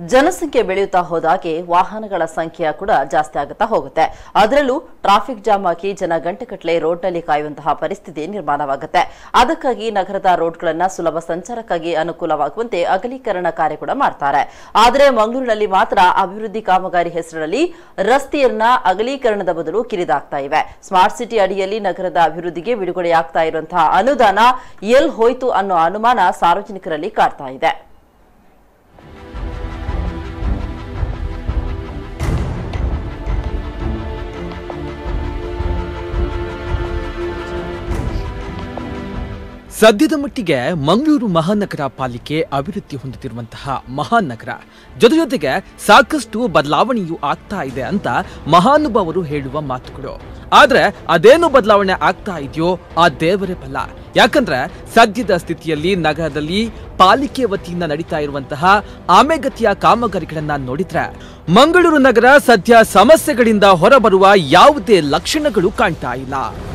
ಜನಸಂಖ್ಯೆ ಬೆಳೆಯುತ್ತಾ ಹೋದಾಗೆ ವಾಹನಗಳ ಸಂಖ್ಯೆ ಕೂಡ ಜಾಸ್ತಿ ಆಗುತ್ತಾ ಹೋಗುತ್ತೆ ಅದರಲ್ಲೂ ಟ್ರಾಫಿಕ್ ಜಾಮ್ ಆಗಿ ಜನ ಗಂಟೆಗಟ್ಟಲೆ ರೋಡ್ನಲ್ಲಿ ಕಾಯುವಂತಹ ಪರಿಸ್ಥಿತಿ ನಿರ್ಮಾಣವಾಗುತ್ತೆ ಅದಕ್ಕಾಗಿ ನಗರದ ರೋಡ್ಗಳನ್ನ ಸುಲಭ ಸಂಚಾರಕ್ಕಾಗಿ ಅನುಕೂಲವಾಗುವಂತೆ ಅಗಲೀಕರಣ ಕಾರ್ಯ ಕೂಡ ಮಾಡ್ತಾರೆ ಆದರೆ ಮಂಗಳೂರಿನಲ್ಲಿ ಮಾತ್ರ ಅಭಿವೃದ್ಧಿ ಕಾಮಗಾರಿ ಹೆಸರಿನಲ್ಲಿ ರಸ್ತೆಯನ್ನ ಅಗಲೀಕರಣದ ಬದಲು ಕಿರಿದಾಗ್ತಾ ಇವೆ ಸ್ಮಾರ್ಟ್ ಸಿಟಿ ಅಡಿಯಲ್ಲಿ ನಗರದ ಅಭಿವೃದ್ಧಿಗೆ ಬಿಡುಗಡೆಯಾಗ್ತಾ ಇರುವಂತಹ ಅನುದಾನ ಎಲ್ ಹೋಯ್ತು ಅನ್ನೋ ಅನುಮಾನ ಸಾರ್ವಜನಿಕರಲ್ಲಿ ಕಾಡ್ತಾ ಇದೆ ಸದ್ಯದ ಮಟ್ಟಿಗೆ ಮಂಗಳೂರು ಮಹಾನಗರ ಪಾಲಿಕೆ ಅಭಿವೃದ್ಧಿ ಹೊಂದುತ್ತಿರುವಂತಹ ಮಹಾನಗರ ಜೊತೆ ಜೊತೆಗೆ ಸಾಕಷ್ಟು ಬದಲಾವಣೆಯೂ ಆಗ್ತಾ ಇದೆ ಅಂತ ಮಹಾನುಭಾವರು ಹೇಳುವ ಮಾತುಗಳು ಆದ್ರೆ ಅದೇನು ಬದಲಾವಣೆ ಆಗ್ತಾ ಇದೆಯೋ ಆ ದೇವರೇ ಬಲ್ಲ ಯಾಕಂದ್ರೆ ಸದ್ಯದ ಸ್ಥಿತಿಯಲ್ಲಿ ನಗರದಲ್ಲಿ ಪಾಲಿಕೆ ವತಿಯಿಂದ ನಡೀತಾ ಇರುವಂತಹ ಆಮೆಗತಿಯ ಕಾಮಗಾರಿಗಳನ್ನ ನೋಡಿದ್ರೆ ಮಂಗಳೂರು ನಗರ ಸದ್ಯ ಸಮಸ್ಯೆಗಳಿಂದ ಹೊರಬರುವ ಯಾವುದೇ ಲಕ್ಷಣಗಳು ಕಾಣ್ತಾ ಇಲ್ಲ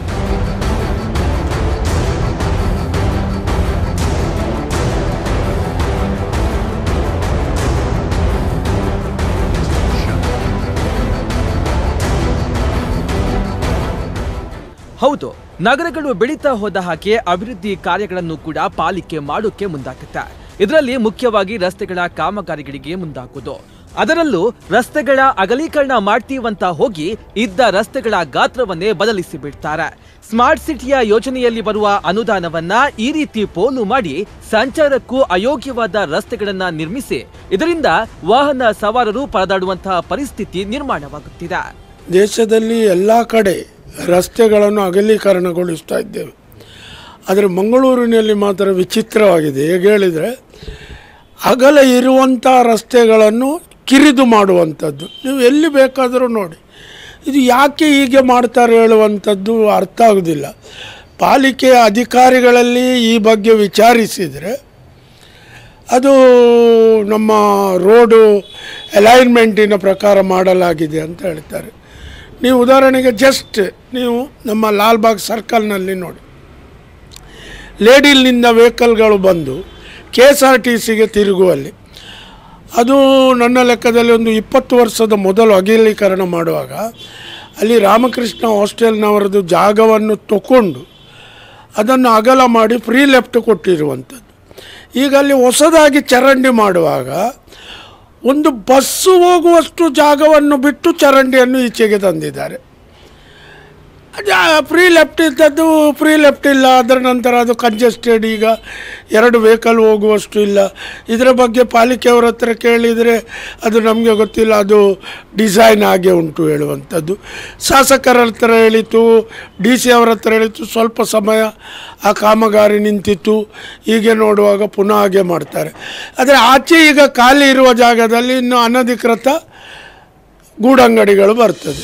ಹೌದು ನಗರಗಳು ಬೆಳೀತಾ ಹೋದ ಹಾಗೆ ಅಭಿವೃದ್ಧಿ ಕಾರ್ಯಗಳನ್ನು ಕೂಡ ಪಾಲಿಕೆ ಮಾಡೋಕೆ ಮುಂದಾಗುತ್ತೆ ಇದರಲ್ಲಿ ಮುಖ್ಯವಾಗಿ ರಸ್ತೆಗಳ ಕಾಮಗಾರಿಗಳಿಗೆ ಮುಂದಾಗುವುದು ಅದರಲ್ಲೂ ರಸ್ತೆಗಳ ಅಗಲೀಕರಣ ಮಾಡ್ತೀವಂತ ಹೋಗಿ ಇದ್ದ ರಸ್ತೆಗಳ ಗಾತ್ರವನ್ನೇ ಬದಲಿಸಿ ಬಿಡ್ತಾರೆ ಸ್ಮಾರ್ಟ್ ಸಿಟಿಯ ಯೋಜನೆಯಲ್ಲಿ ಬರುವ ಅನುದಾನವನ್ನ ಈ ರೀತಿ ಪೋಲು ಮಾಡಿ ಸಂಚಾರಕ್ಕೂ ಅಯೋಗ್ಯವಾದ ರಸ್ತೆಗಳನ್ನ ನಿರ್ಮಿಸಿ ಇದರಿಂದ ವಾಹನ ಸವಾರರು ಪರದಾಡುವಂತಹ ಪರಿಸ್ಥಿತಿ ನಿರ್ಮಾಣವಾಗುತ್ತಿದೆ ದೇಶದಲ್ಲಿ ಎಲ್ಲ ಕಡೆ ರಸ್ತೆಗಳನ್ನು ಅಗಲೀಕರಣಗೊಳಿಸ್ತಾ ಇದ್ದೇವೆ ಆದರೆ ಮಂಗಳೂರಿನಲ್ಲಿ ಮಾತ್ರ ವಿಚಿತ್ರವಾಗಿದೆ ಹೇಗೆ ಹೇಳಿದರೆ ಅಗಲ ಇರುವಂಥ ರಸ್ತೆಗಳನ್ನು ಕಿರಿದು ಮಾಡುವಂಥದ್ದು ನೀವು ಎಲ್ಲಿ ಬೇಕಾದರೂ ನೋಡಿ ಇದು ಯಾಕೆ ಹೀಗೆ ಮಾಡ್ತಾರೆ ಹೇಳುವಂಥದ್ದು ಅರ್ಥ ಆಗೋದಿಲ್ಲ ಪಾಲಿಕೆಯ ಅಧಿಕಾರಿಗಳಲ್ಲಿ ಈ ಬಗ್ಗೆ ವಿಚಾರಿಸಿದರೆ ಅದು ನಮ್ಮ ರೋಡು ಅಲೈನ್ಮೆಂಟಿನ ಪ್ರಕಾರ ಮಾಡಲಾಗಿದೆ ಅಂತ ಹೇಳ್ತಾರೆ ನೀವು ಉದಾಹರಣೆಗೆ ಜಸ್ಟ್ ನೀವು ನಮ್ಮ ಲಾಲ್ಬಾಗ್ ಸರ್ಕಲ್ನಲ್ಲಿ ನೋಡಿ ಲೇಡಿಲ್ನಿಂದ ವೆಹಿಕಲ್ಗಳು ಬಂದು ಕೆ ಎಸ್ ಆರ್ ಟಿ ಸಿಗೆ ತಿರುಗುವಲ್ಲಿ ಅದು ನನ್ನ ಲೆಕ್ಕದಲ್ಲಿ ಒಂದು ಇಪ್ಪತ್ತು ವರ್ಷದ ಮೊದಲು ಅಗಲೀಕರಣ ಮಾಡುವಾಗ ಅಲ್ಲಿ ರಾಮಕೃಷ್ಣ ಹಾಸ್ಟೆಲ್ನವರದ್ದು ಜಾಗವನ್ನು ತಗೊಂಡು ಅದನ್ನು ಅಗಲ ಮಾಡಿ ಫ್ರೀ ಲೆಫ್ಟ್ ಕೊಟ್ಟಿರುವಂಥದ್ದು ಈಗ ಅಲ್ಲಿ ಹೊಸದಾಗಿ ಚರಂಡಿ ಮಾಡುವಾಗ ಒಂದು ಬಸ್ಸು ಹೋಗುವಷ್ಟು ಜಾಗವನ್ನು ಬಿಟ್ಟು ಚರಂಡಿಯನ್ನು ಈಚೆಗೆ ತಂದಿದ್ದಾರೆ ಫ್ರೀ ಲೆಫ್ಟ್ ಇದ್ದದ್ದು ಫ್ರೀ ಲೆಫ್ಟ್ ಇಲ್ಲ ಅದರ ನಂತರ ಅದು ಕಂಜೆಸ್ಟೆಡ್ ಈಗ ಎರಡು ವೆಹಿಕಲ್ ಹೋಗುವಷ್ಟು ಇಲ್ಲ ಇದರ ಬಗ್ಗೆ ಪಾಲಿಕೆಯವರ ಹತ್ರ ಕೇಳಿದರೆ ಅದು ನಮಗೆ ಗೊತ್ತಿಲ್ಲ ಅದು ಡಿಸೈನ್ ಹಾಗೆ ಉಂಟು ಹೇಳುವಂಥದ್ದು ಶಾಸಕರ ಹತ್ರ ಹೇಳಿತು ಡಿ ಸಿ ಅವರ ಹತ್ರ ಹೇಳಿತು ಸ್ವಲ್ಪ ಸಮಯ ಆ ಕಾಮಗಾರಿ ನಿಂತಿತ್ತು ಹೀಗೆ ನೋಡುವಾಗ ಪುನಃ ಹಾಗೆ ಮಾಡ್ತಾರೆ ಆದರೆ ಆಚೆ ಈಗ ಖಾಲಿ ಇರುವ ಜಾಗದಲ್ಲಿ ಇನ್ನು ಅನಧಿಕೃತ ಗೂಡಂಗಡಿಗಳು ಬರ್ತದೆ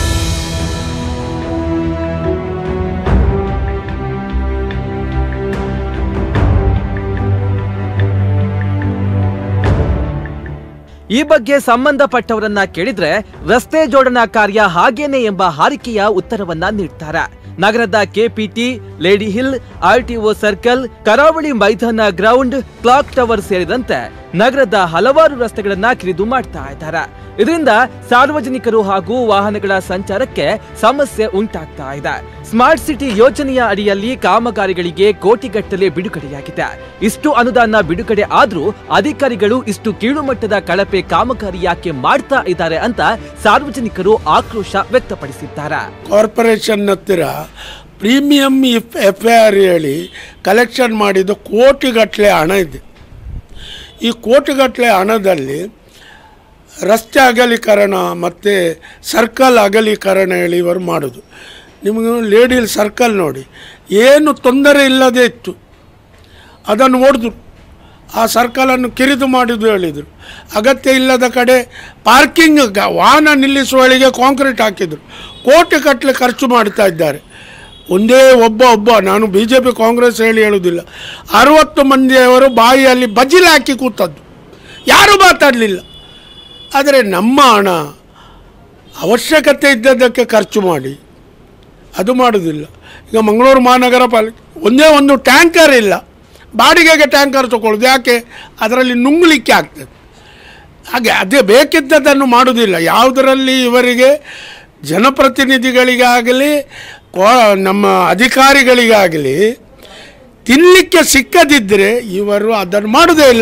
ಈ ಬಗ್ಗೆ ಸಂಬಂಧಪಟ್ಟವರನ್ನ ಕೇಳಿದ್ರೆ ರಸ್ತೆ ಜೋಡಣಾ ಕಾರ್ಯ ಹಾಗೇನೆ ಎಂಬ ಹಾರಿಕೆಯ ಉತ್ತರವನ್ನ ನೀಡ್ತಾರೆ ನಗರದ KPT Lady Hill RTO circle Karavali Maidan ground clock tower ಸೇರಿದಂತೆ ನಗರದ ಹಲವಾರು ರಸ್ತೆಗಳನ್ನ ಕಿರಿದು ಮಾಡ್ತಾ ಇದ್ದಾರೆ ಇದರಿಂದ ಸಾರ್ವಜನಿಕರು ಹಾಗೂ ವಾಹನಗಳ ಸಂಚಾರಕ್ಕೆ ಸಮಸ್ಯೆ ಉಂಟಾಗ್ತಾ ಇದೆ ಸ್ಮಾರ್ಟ್ ಸಿಟಿ ಯೋಜನೆಯ ಅಡಿಯಲ್ಲಿ ಕಾಮಗಾರಿಗಳಿಗೆ ಕೋಟಿಗಟ್ಟಲೆ ಬಿಡುಗಡೆಯಾಗಿದೆ ಇಷ್ಟು ಅನುದಾನ ಬಿಡುಗಡೆ ಆದ್ರೂ ಅಧಿಕಾರಿಗಳು ಇಷ್ಟು ಕೀಳುಮಟ್ಟದ ಕಳಪೆ ಕಾಮಗಾರಿ ಯಾಕೆ ಮಾಡ್ತಾ ಇದ್ದಾರೆ ಅಂತ ಸಾರ್ವಜನಿಕರು ಆಕ್ರೋಶ ವ್ಯಕ್ತಪಡಿಸಿದ್ದಾರೆ ಕಾರ್ಪೊರೇಷನ್ ಹತ್ತಿರ premium if F I R ಹೇಳಿ ಕಲೆಕ್ಷನ್ ಮಾಡಿದ ಕೋಟಿಗಟ್ಟಲೆ ಹಣ ಇದೆ ಈ ಕೋಟಿಗಟ್ಟಲೆ ಹಣದಲ್ಲಿ ರಸ್ತೆ ಅಗಲೀಕರಣ ಮತ್ತು ಸರ್ಕಲ್ ಅಗಲೀಕರಣ ಹೇಳಿ ಇವರು ಮಾಡೋದು ನಿಮಗೆ ಲೇಡಿಲ್ ಸರ್ಕಲ್ ನೋಡಿ ಏನು ತೊಂದರೆ ಇಲ್ಲದೇ ಇತ್ತು ಅದನ್ನು ಹೊಡೆದ್ರು ಆ ಸರ್ಕಲನ್ನು ಕಿರಿದು ಮಾಡಿದ್ದು ಹೇಳಿದರು ಅಗತ್ಯ ಇಲ್ಲದ ಕಡೆ ಪಾರ್ಕಿಂಗ್ ಗ- ವಾಹನ ನಿಲ್ಲಿಸುವಳಿಗೆ ಕಾಂಕ್ರೀಟ್ ಹಾಕಿದರು ಕೋಟಿ ಕಟ್ಟಲೆ ಖರ್ಚು ಮಾಡ್ತಾ ಇದ್ದಾರೆ ಒಂದೇ ಒಬ್ಬ ಒಬ್ಬ ನಾನು ಬಿ ಜೆ ಪಿ ಕಾಂಗ್ರೆಸ್ ಹೇಳಿ ಹೇಳುವುದಿಲ್ಲ ಅರುವತ್ತು ಮಂದಿಯವರು ಬಾಯಿಯಲ್ಲಿ ಬಜಿಲ್ ಹಾಕಿ ಕೂತದ್ದು ಯಾರೂ ಮಾತಾಡಲಿಲ್ಲ ಆದರೆ ನಮ್ಮ ಹಣ ಅವಶ್ಯಕತೆ ಇದ್ದದ್ದಕ್ಕೆ ಖರ್ಚು ಮಾಡಿ ಅದು ಮಾಡೋದಿಲ್ಲ ಈಗ ಮಂಗಳೂರು ಮಹಾನಗರ ಪಾಲಿಕೆ ಒಂದೇ ಒಂದು ಟ್ಯಾಂಕರ್ ಇಲ್ಲ ಬಾಡಿಗೆಗೆ ಟ್ಯಾಂಕರ್ ತಗೊಳ್ಳೋದು ಯಾಕೆ ಅದರಲ್ಲಿ ನುಂಗ್ಲಿಕ್ಕೆ ಆಗ್ತದೆ ಹಾಗೆ ಅದೇ ಬೇಕಿದ್ದದನ್ನು ಮಾಡುವುದಿಲ್ಲ ಯಾವುದರಲ್ಲಿ ಇವರಿಗೆ ಜನಪ್ರತಿನಿಧಿಗಳಿಗಾಗಲಿ ಕೋ ನಮ್ಮ ಅಧಿಕಾರಿಗಳಿಗಾಗಲಿ ತಿನ್ನಲಿಕ್ಕೆ ಸಿಕ್ಕದಿದ್ದರೆ ಇವರು ಅದನ್ನು ಮಾಡುವುದೇ ಇಲ್ಲ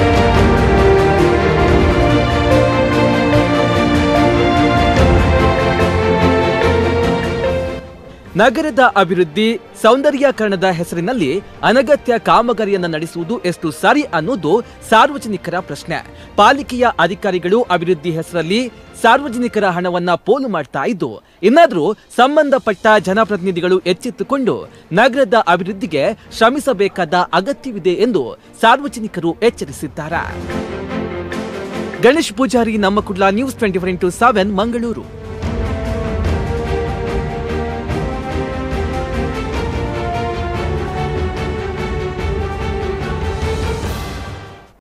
ನಗರದ ಅಭಿವೃದ್ಧಿ ಸೌಂದರ್ಯೀಕರಣದ ಹೆಸರಿನಲ್ಲಿ ಅನಗತ್ಯ ಕಾಮಗಾರಿಯನ್ನ ನಡೆಸುವುದು ಎಷ್ಟು ಸರಿ ಅನ್ನೋದು ಸಾರ್ವಜನಿಕರ ಪ್ರಶ್ನೆ ಪಾಲಿಕೆಯ ಅಧಿಕಾರಿಗಳು ಅಭಿವೃದ್ಧಿ ಹೆಸರಲ್ಲಿ ಸಾರ್ವಜನಿಕರ ಹಣವನ್ನ ಪೋಲು ಮಾಡ್ತಾ ಇದ್ದು ಇನ್ನಾದ್ರೂ ಸಂಬಂಧಪಟ್ಟ ಜನಪ್ರತಿನಿಧಿಗಳು ಎಚ್ಚೆತ್ತುಕೊಂಡು ನಗರದ ಅಭಿವೃದ್ಧಿಗೆ ಶ್ರಮಿಸಬೇಕಾದ ಅಗತ್ಯವಿದೆ ಎಂದು ಸಾರ್ವಜನಿಕರು ಎಚ್ಚರಿಸಿದ್ದಾರೆ ಗಣೇಶ್ ಪೂಜಾರಿ ನಮ್ಮ Kudla news twenty four into seven Mangaluru